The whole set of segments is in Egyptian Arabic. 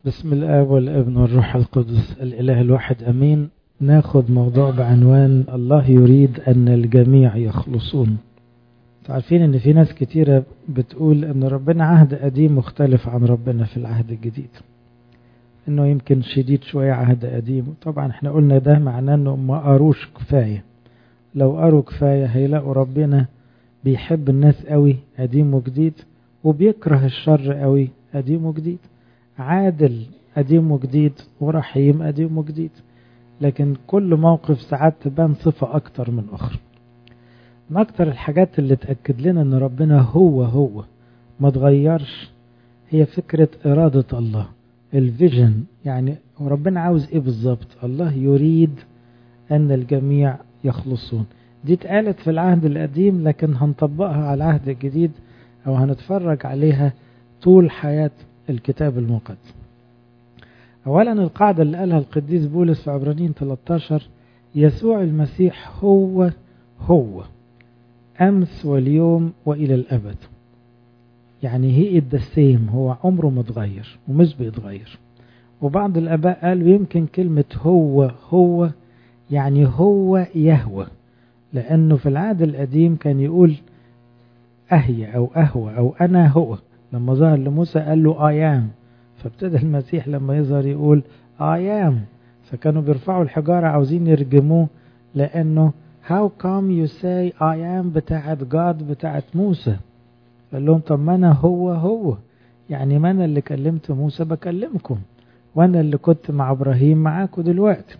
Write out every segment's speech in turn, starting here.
بسم الآب والابن والروح القدس الإله الواحد أمين ناخد موضوع بعنوان الله يريد أن الجميع يخلصون عارفين ان في ناس كتيرة بتقول ان ربنا عهد قديم مختلف عن ربنا في العهد الجديد انه يمكن شديد شوية عهد قديم طبعا احنا قلنا ده معناه انه ما قروش كفاية لو قروا كفاية هيلاقوا ربنا بيحب الناس قوي قديم وجديد وبيكره الشر قوي قديم وجديد عادل قديم وجديد ورحيم قديم وجديد لكن كل موقف ساعات تبان صفة أكتر من أخرى من أكتر الحاجات اللي تأكد لنا أن ربنا هو هو ما تغيرش هي فكرة إرادة الله الفيجن يعني ربنا عاوز إيه بالظبط الله يريد أن الجميع يخلصون دي اتقالت في العهد القديم لكن هنطبقها على العهد الجديد أو هنتفرج عليها طول حياة الكتاب المقدس أولا القاعدة اللي قالها القديس بولس في عبرانيين 13 يسوع المسيح هو هو أمس واليوم وإلى الأبد يعني هي the same هو عمره متغير ومش بيتغير وبعض الآباء قالوا يمكن كلمة هو هو يعني هو يهوى لأنه في العهد القديم كان يقول أهي أو أهوى أو أنا هو لما ظهر لموسى قال له I am فابتدى المسيح لما يظهر يقول I am فكانوا بيرفعوا الحجارة عاوزين يرجموه لأنه how come you say I am بتاعت God بتاعت موسى قال لهم طب ما أنا هو هو يعني ما أنا اللي كلمت موسى بكلمكم وأنا اللي كنت مع إبراهيم معاكم دلوقتي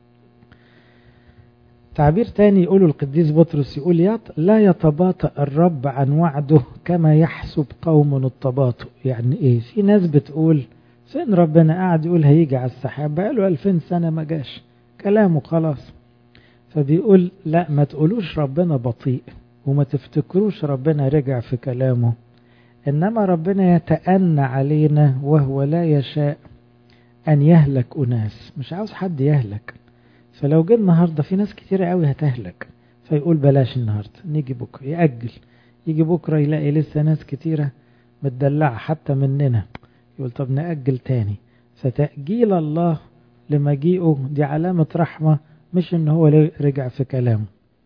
تعبير تاني يقوله القديس بطرس يقول لا يتباطأ الرب عن وعده كما يحسب قوم التباطؤ يعني ايه في ناس بتقول فين ربنا قاعد يقول هيجي على السحاب بقاله 2000 سنة ما جاش كلامه خلاص فبيقول لا ما تقولوش ربنا بطيء وما تفتكروش ربنا رجع في كلامه إنما ربنا يتأنى علينا وهو لا يشاء أن يهلك أناس مش عاوز حد يهلك فلو جه النهاردة في ناس كتيرة قوي هتهلك فيقول بلاش النهاردة نيجي بكرة يأجل يجي بكرة يلاقي لسه ناس كتيرة متدلعة حتى مننا يقول طب نأجل تاني فتأجيل الله لمجيئه دي علامة رحمة مش ان هو رجع في كلامه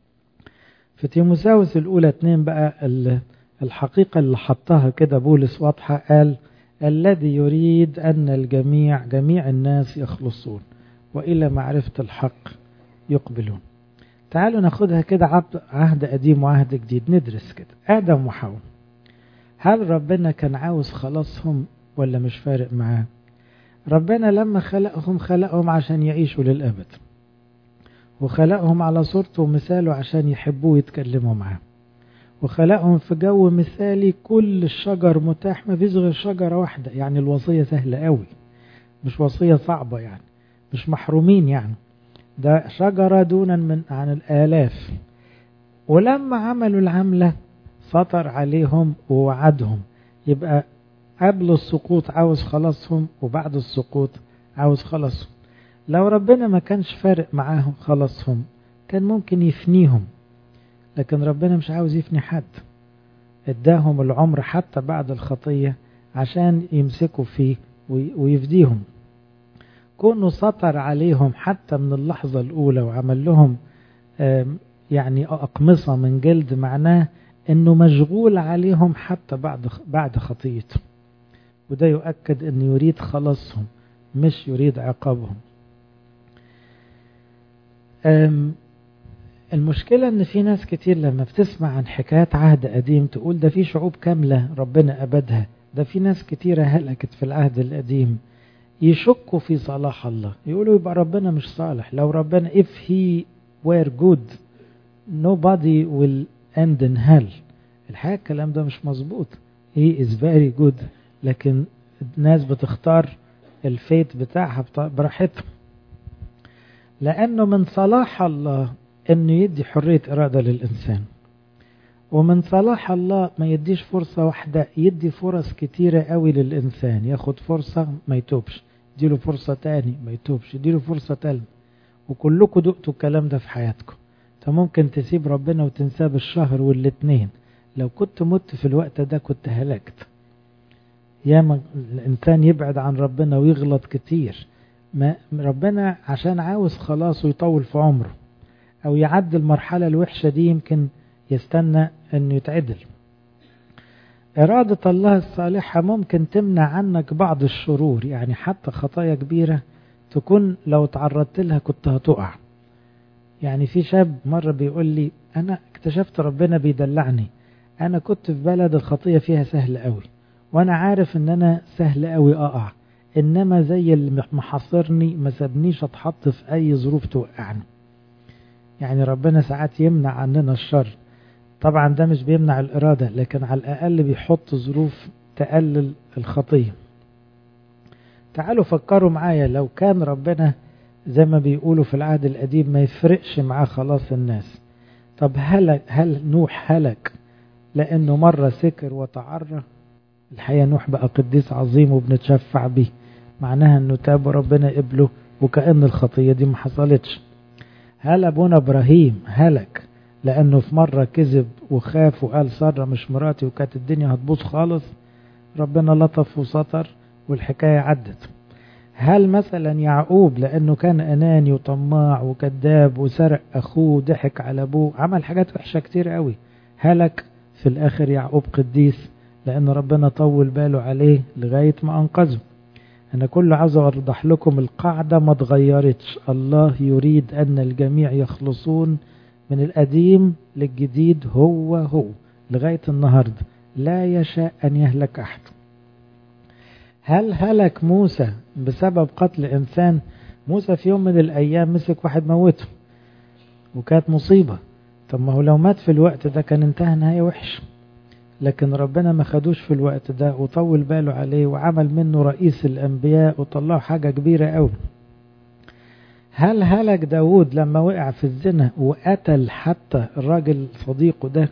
في تيموساوس الأولى اتنين بقى الحقيقة اللي حطها كده بولس واضحة قال الذي يريد أن الجميع جميع الناس يخلصون وإلى معرفة الحق يقبلون تعالوا ناخدها كده عهد قديم وعهد جديد ندرس كده آدم وحواء هل ربنا كان عاوز خلاصهم ولا مش فارق معاه ربنا لما خلقهم خلقهم عشان يعيشوا للأبد وخلقهم على صورته ومثاله عشان يحبوه ويتكلموا معاه وخلقهم في جو مثالي كل الشجر متاح ما فيش غير شجرة واحدة يعني الوصية سهلة قوي مش وصية صعبة يعني مش محرومين يعني ده شجرة دونا من عن الآلاف ولما عملوا العملة سطر عليهم ووعدهم يبقى قبل السقوط عاوز خلاصهم وبعد السقوط عاوز خلاصهم لو ربنا ما كانش فارق معاهم خلاصهم كان ممكن يفنيهم لكن ربنا مش عاوز يفني حد اداهم العمر حتى بعد الخطية عشان يمسكوا فيه ويفديهم كونه سطر عليهم حتى من اللحظة الأولى وعمل لهم يعني أقمصة من جلد معناه أنه مشغول عليهم حتى بعد بعد خطيته وده يؤكد أنه يريد خلاصهم مش يريد عقابهم المشكلة ان في ناس كتير لما بتسمع عن حكايات عهد قديم تقول ده في شعوب كاملة ربنا أبدها ده في ناس كتيرة هلكت في العهد القديم يشكوا في صلاح الله يقولوا يبقى ربنا مش صالح لو ربنا if he were good nobody will end in hell الحقيقة الكلام ده مش مظبوط he is very good لكن الناس بتختار الفيت بتاعها براحتهم لأنه من صلاح الله أنه يدي حرية إرادة للإنسان ومن صلاح الله ما يديش فرصة واحدة يدي فرص كتيرة قوي للإنسان ياخد فرصة ما يتوبش يديله فرصة تاني ما يتوبش يديله فرصة تالت وكلكم دقتوا الكلام ده في حياتكم انت ممكن تسيب ربنا وتنساه بالشهر والاتنين لو كنت مت في الوقت ده كنت هلكت ياما الإنسان يبعد عن ربنا ويغلط كتير ما ربنا عشان عاوز خلاص ويطول في عمره أو يعدي المرحلة الوحشة دي يمكن يستنى أنه يتعدل إرادة الله الصالحة ممكن تمنع عنك بعض الشرور يعني حتى خطايا كبيرة تكون لو تعرضت لها كنت هتقع يعني في شاب مرة بيقول لي أنا اكتشفت ربنا بيدلعني أنا كنت في بلد الخطية فيها سهل قوي وأنا عارف إن أنا سهل قوي أقع إنما زي اللي محاصرني ما سابنيش أتحط في أي ظروف توقعني يعني ربنا ساعات يمنع عننا الشر طبعا ده مش بيمنع الإرادة لكن على الأقل بيحط ظروف تقلل الخطية تعالوا فكروا معايا لو كان ربنا زي ما بيقولوا في العهد القديم ما يفرقش معاه خلاص الناس طب هل, هل نوح هلك لأنه مرة سكر وتعرى الحقيقة نوح بقى قديس عظيم وبنتشفع به معناها أنه تاب وربنا قبله وكأن الخطية دي ما حصلتش هل أبونا إبراهيم هلك لأنه في مرة كذب وخاف وقال سارة مش مراتي وكانت الدنيا هتبوظ خالص ربنا لطف وسطر والحكاية عدت هل مثلا يعقوب لأنه كان أناني وطماع وكذاب وسرق أخوه ضحك على أبوه عمل حاجات وحشة كتير قوي هلك في الآخر يعقوب قديس لأن ربنا طول باله عليه لغاية ما أنقذه أنا كل عاوز أوضح لكم القاعدة ما اتغيرتش الله يريد أن الجميع يخلصون من القديم للجديد هو هو لغاية النهاردة لا يشاء أن يهلك أحد هل هلك موسى بسبب قتل إنسان موسى في يوم من الأيام مسك واحد موته وكانت مصيبة طب ما هو لو مات في الوقت ده كان انتهى نهاية وحش لكن ربنا ما خدوش في الوقت ده وطول باله عليه وعمل منه رئيس الأنبياء وطلعه حاجة كبيرة قوي هل هلك داود لما وقع في الزنا وقتل حتى الراجل صديقه ده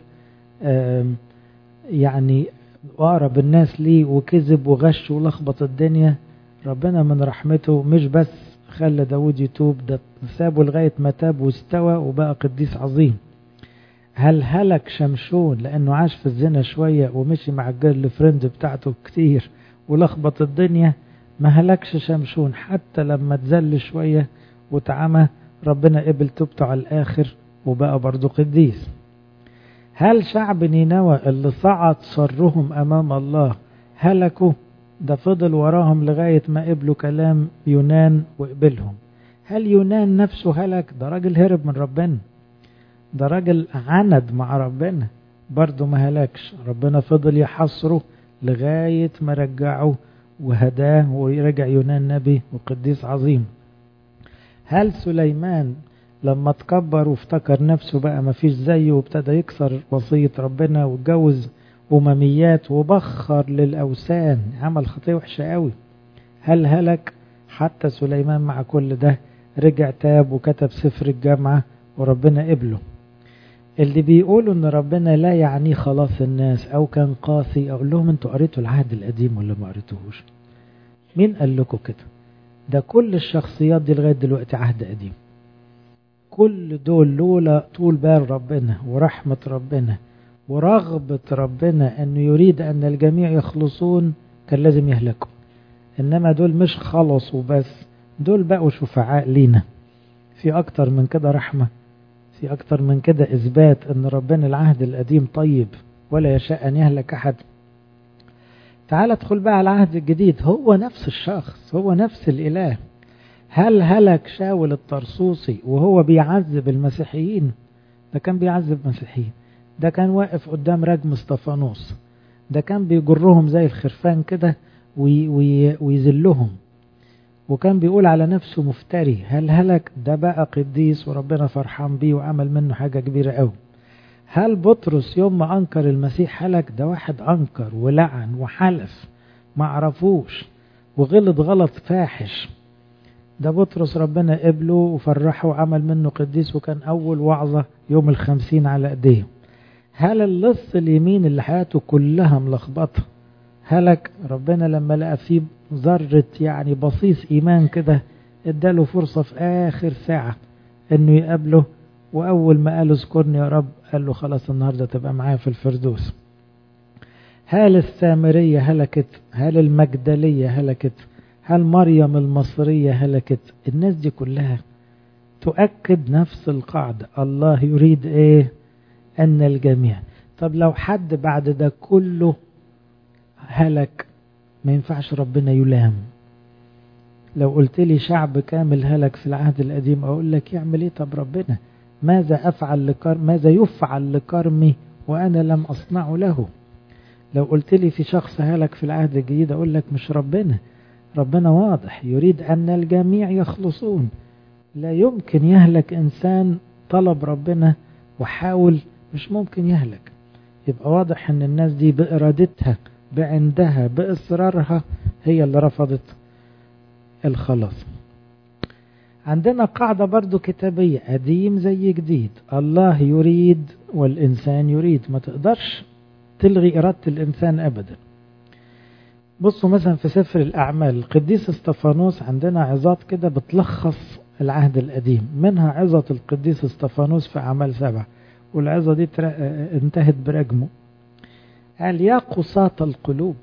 يعني أقرب الناس ليه وكذب وغش ولخبط الدنيا ربنا من رحمته مش بس خلى داود يتوب ده سابه لغاية ما تاب واستوى وبقى قديس عظيم هل هلك شمشون لأنه عاش في الزنا شوية ومشي مع الجيرل فريند بتاعته كتير ولخبط الدنيا ما هلكش شمشون حتى لما تزل شوية وتعمى ربنا قبل توبته على الآخر وبقى برضه قديس هل شعب نينوى اللي صعد شرهم أمام الله هلكوا ده فضل وراهم لغاية ما قبلوا كلام يونان وقبلهم هل يونان نفسه هلك ده راجل هرب من ربنا ده راجل عند مع ربنا برضه ما هلكش ربنا فضل يحصره لغاية ما رجعه وهداه ورجع يونان نبي وقديس عظيم هل سليمان لما تكبر وافتكر نفسه بقى ما فيش زيه وابتدى يكسر وصية ربنا واتجوز أمميات وبخر للأوثان عمل خطية وحشة قوي هل هلك حتى سليمان مع كل ده رجع تاب وكتب سفر الجامعة وربنا قبله اللي بيقولوا ان ربنا لا يعنيه خلاص الناس او كان قاسي اقول لهم انتوا قريتوا العهد القديم ولا ما قريتوهوش مين قال لكم كده ده كل الشخصيات دي لغايه دلوقتي عهد قديم كل دول لولا طول بال ربنا ورحمة ربنا ورغبة ربنا أنه يريد أن الجميع يخلصون كان لازم يهلكوا إنما دول مش خلصوا بس دول بقوا شفعاء لينا في أكتر من كده رحمة في أكتر من كده إثبات أن ربنا العهد القديم طيب ولا يشاء أن يهلك أحد تعال ادخل بقى على العهد الجديد هو نفس الشخص هو نفس الإله هل هلك شاول الطرسوسي وهو بيعذب المسيحيين ده كان بيعذب مسيحيين ده كان واقف قدام رجم اسطفانوس ده كان بيجرهم زي الخرفان كده وي وي ويذلهم وكان بيقول على نفسه مفتري هل هلك ده بقى قديس وربنا فرحان بيه وعمل منه حاجة كبيرة قوي هل بطرس يوم ما أنكر المسيح هلك ده واحد أنكر ولعن وحلف ما عرفوش وغلط غلط فاحش ده بطرس ربنا قبله وفرحه وعمل منه قديس وكان أول وعظة يوم الخمسين على ايديه هل اللص اليمين اللي حياته كلها ملخبطة هلك ربنا لما لقى فيه ذرة يعني بصيص إيمان كده اداله فرصة في آخر ساعة إنه يقابله وأول ما قال اذكرني يا رب قال له خلاص النهاردة تبقى معايا في الفردوس هل السامرية هلكت هل المجدلية هلكت هل مريم المصرية هلكت الناس دي كلها تؤكد نفس القاعدة الله يريد ايه ان الجميع طب لو حد بعد ده كله هلك ما ينفعش ربنا يلام لو قلت لي شعب كامل هلك في العهد القديم اقول لك يعمل ايه طب ربنا ماذا افعل لكرم ماذا يفعل لكرمي وانا لم اصنعه له لو قلت لي في شخص هلك في العهد الجديد اقول لك مش ربنا ربنا واضح يريد ان الجميع يخلصون لا يمكن يهلك انسان طلب ربنا وحاول مش ممكن يهلك يبقى واضح ان الناس دي بارادتها بعندها باصرارها هي اللي رفضت الخلاص عندنا قاعدة برضو كتابية قديم زي جديد الله يريد والإنسان يريد ما تقدرش تلغي إرادة الإنسان أبدا بصوا مثلا في سفر الأعمال القديس استفانوس عندنا عظات كده بتلخص العهد القديم منها عظة القديس استفانوس في أعمال سبعة والعظة دي انتهت برجمه قال يا قصاة القلوب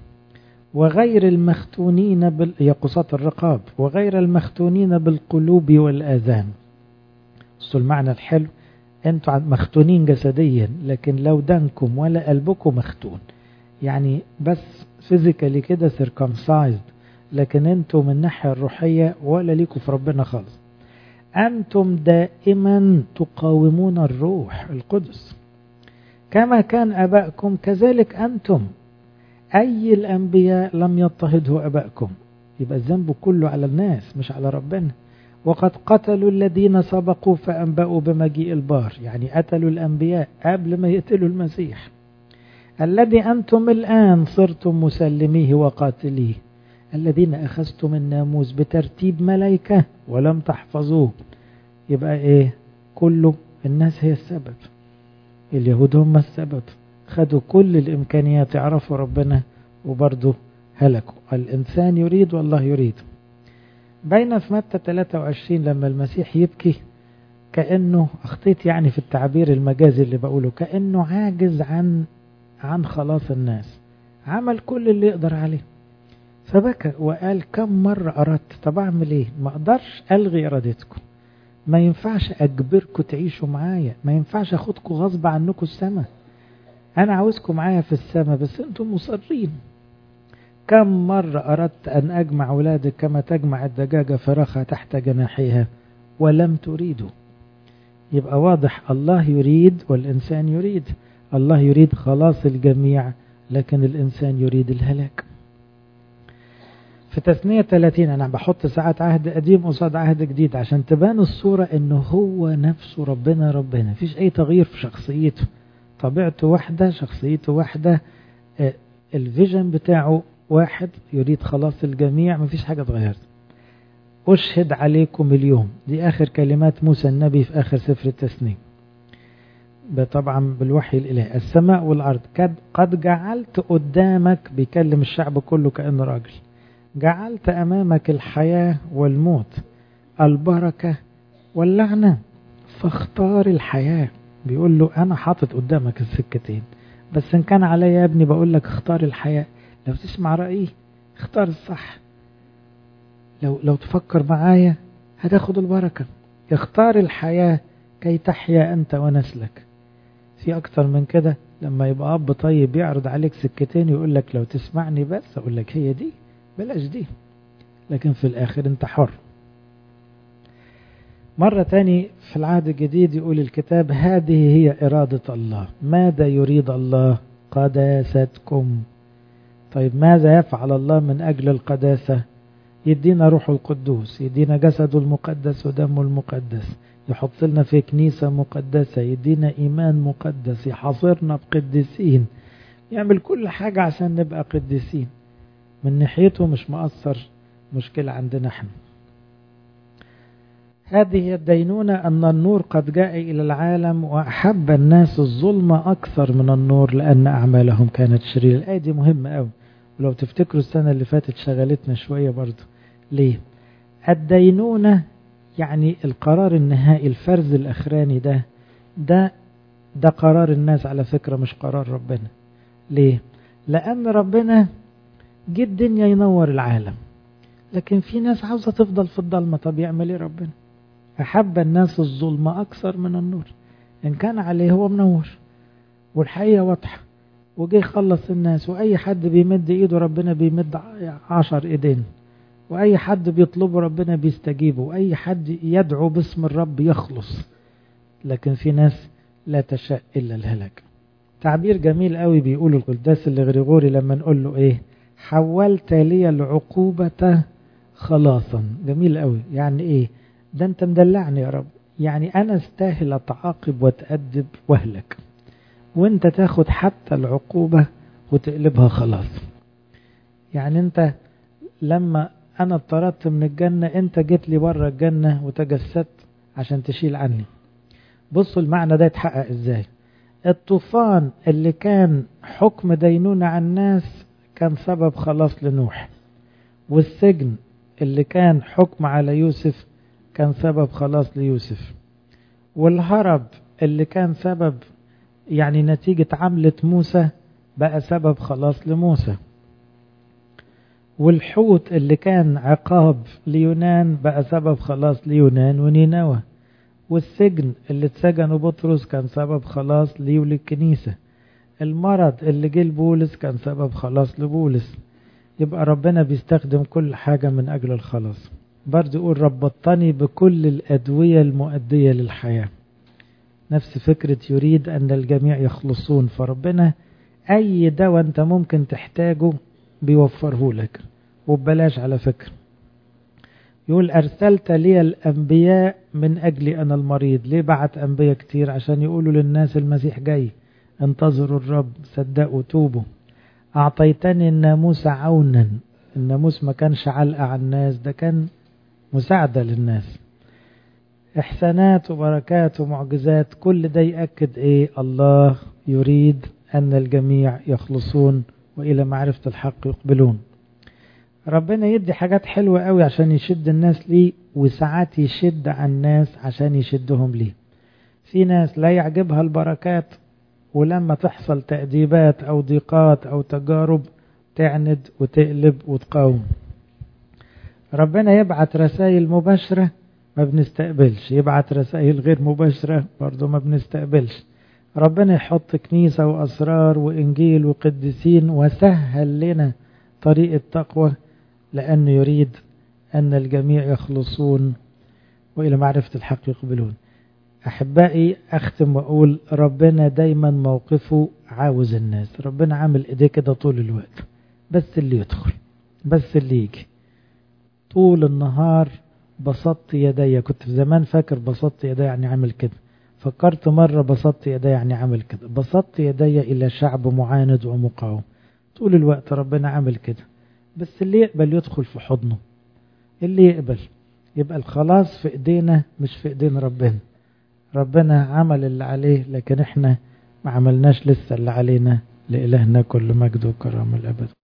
وغير المختونين بال... يا قصاة الرقاب وغير المختونين بالقلوب والآذان بصوا المعنى الحلو انتوا مختونين جسديا لكن لو دنكم ولا قلبكم مختون يعني بس فيزيكالي كده سيركمسايزد لكن انتوا من الناحية الروحية ولا ليكوا في ربنا خالص أنتم دائما تقاومون الروح القدس كما كان أباءكم كذلك أنتم أي الأنبياء لم يضطهده أباءكم يبقى الذنب كله على الناس مش على ربنا وقد قتلوا الذين سبقوا فأنبأوا بمجيء البار يعني قتلوا الأنبياء قبل ما يقتلوا المسيح الذي أنتم الآن صرتم مسلميه وقاتليه الذين أخذتم الناموس بترتيب ملائكة ولم تحفظوه يبقى إيه كله الناس هي السبب اليهود هم السبب خدوا كل الإمكانيات يعرفوا ربنا وبرضه هلكوا الإنسان يريد والله يريد بين في متى 23 لما المسيح يبكي كأنه أخطيت يعني في التعبير المجازي اللي بقوله كأنه عاجز عن عن خلاص الناس عمل كل اللي يقدر عليه فبكى وقال كم مرة أردت طب أعمل إيه ما أقدرش ألغي إرادتكم ما ينفعش أجبركم تعيشوا معايا ما ينفعش أخدكم غصب عنكم السماء أنا عاوزكم معايا في السماء بس أنتم مصرين كم مرة أردت أن أجمع أولادك كما تجمع الدجاجة فراخها تحت جناحيها ولم تريدوا يبقى واضح الله يريد والإنسان يريد الله يريد خلاص الجميع لكن الإنسان يريد الهلاك في تثنية 30 أنا بحط ساعات عهد قديم قصاد عهد جديد عشان تبان الصورة إنه هو نفسه ربنا ربنا مفيش أي تغيير في شخصيته طبيعته واحدة شخصيته واحدة الفيجن بتاعه واحد يريد خلاص الجميع مفيش حاجة اتغيرت أشهد عليكم اليوم دي آخر كلمات موسى النبي في آخر سفر التثنية طبعا بالوحي الإلهي السماء والأرض قد جعلت قدامك بيكلم الشعب كله كأنه راجل جعلت أمامك الحياة والموت البركة واللعنة فاختار الحياة بيقول له أنا حاطط قدامك السكتين بس إن كان عليا يا ابني بقول لك اختار الحياة لو تسمع رأيي اختار الصح لو لو تفكر معايا هتاخد البركة اختار الحياة كي تحيا أنت ونسلك في أكتر من كده لما يبقى أب طيب يعرض عليك سكتين يقول لك لو تسمعني بس أقول لك هي دي بلاش دي لكن في الآخر أنت حر مرة تاني في العهد الجديد يقول الكتاب هذه هي إرادة الله ماذا يريد الله قداستكم طيب ماذا يفعل الله من أجل القداسة يدينا روح القدوس يدينا جسده المقدس ودمه المقدس يحط لنا في كنيسة مقدسة يدينا إيمان مقدس يحاصرنا بقديسين يعمل كل حاجة عشان نبقى قديسين من ناحيته مش مقصر مشكلة عندنا احنا هذه الدينونة أن النور قد جاء إلى العالم وأحب الناس الظلم أكثر من النور لأن أعمالهم كانت شريرة الآية دي مهمة أوي ولو تفتكروا السنة اللي فاتت شغلتنا شوية برضو ليه الدينونة يعني القرار النهائي الفرز الأخراني ده ده ده قرار الناس على فكرة مش قرار ربنا ليه لأن ربنا جه الدنيا ينور العالم لكن في ناس عاوزة تفضل في الضلمة طب يعمل ايه ربنا أحب الناس الظلمة أكثر من النور إن كان عليه هو منور والحقيقة واضحة وجه يخلص الناس وأي حد بيمد إيده ربنا بيمد عشر إيدين وأي حد بيطلبه ربنا بيستجيبه وأي حد يدعو باسم الرب يخلص لكن في ناس لا تشاء إلا الهلاك تعبير جميل قوي بيقوله القداس اللي غريغوري لما نقول له إيه حولت لي العقوبة خلاصا جميل قوي يعني إيه ده أنت مدلعني يا رب يعني أنا استاهل أتعاقب وأتأدب وأهلك وأنت تاخد حتى العقوبة وتقلبها خلاص يعني أنت لما أنا اضطردت من الجنة أنت جيت لي بره الجنة وتجسدت عشان تشيل عني بصوا المعنى ده يتحقق ازاي الطوفان اللي كان حكم دينونة على الناس كان سبب خلاص لنوح والسجن اللي كان حكم على يوسف كان سبب خلاص ليوسف والهرب اللي كان سبب يعني نتيجة عملة موسى بقى سبب خلاص لموسى والحوت اللي كان عقاب ليونان بقى سبب خلاص ليونان ونينوى والسجن اللي اتسجنوا بطرس كان سبب خلاص ليه وللكنيسة المرض اللي جه لبولس كان سبب خلاص لبولس يبقى ربنا بيستخدم كل حاجة من أجل الخلاص برضه يقول ربطني بكل الأدوية المؤدية للحياة نفس فكرة يريد أن الجميع يخلصون فربنا أي دواء أنت ممكن تحتاجه بيوفره لك وببلاش على فكرة يقول أرسلت لي الأنبياء من أجل أنا المريض ليه بعت أنبياء كتير عشان يقولوا للناس المسيح جاي انتظروا الرب صدقوا توبوا أعطيتني الناموس عونا الناموس ما كانش علقة على الناس ده كان مساعدة للناس إحسانات وبركات ومعجزات كل ده يأكد إيه الله يريد أن الجميع يخلصون وإلى معرفة الحق يقبلون ربنا يدي حاجات حلوة قوي عشان يشد الناس ليه وساعات يشد عن الناس عشان يشدهم ليه في ناس لا يعجبها البركات ولما تحصل تأديبات أو ضيقات أو تجارب تعند وتقلب وتقاوم ربنا يبعت رسائل مباشرة ما بنستقبلش يبعت رسائل غير مباشرة برضو ما بنستقبلش ربنا يحط كنيسة وأسرار وإنجيل وقديسين وسهل لنا طريق التقوى لأنه يريد أن الجميع يخلصون وإلى معرفة الحق يقبلون أحبائي أختم وأقول ربنا دايما موقفه عاوز الناس ربنا عامل إيديه كده طول الوقت بس اللي يدخل بس اللي يجي طول النهار بسطت يدي كنت في زمان فاكر بسطت يدي يعني عامل كده فكرت مرة بسطت يدي يعني عامل كده بسطت يدي إلى شعب معاند ومقاوم طول الوقت ربنا عامل كده بس اللي يقبل يدخل في حضنه اللي يقبل يبقى الخلاص في ايدينا مش في ايدين ربنا ربنا عمل اللي عليه لكن احنا ما عملناش لسه اللي علينا لإلهنا كل مجد وكرم الأبد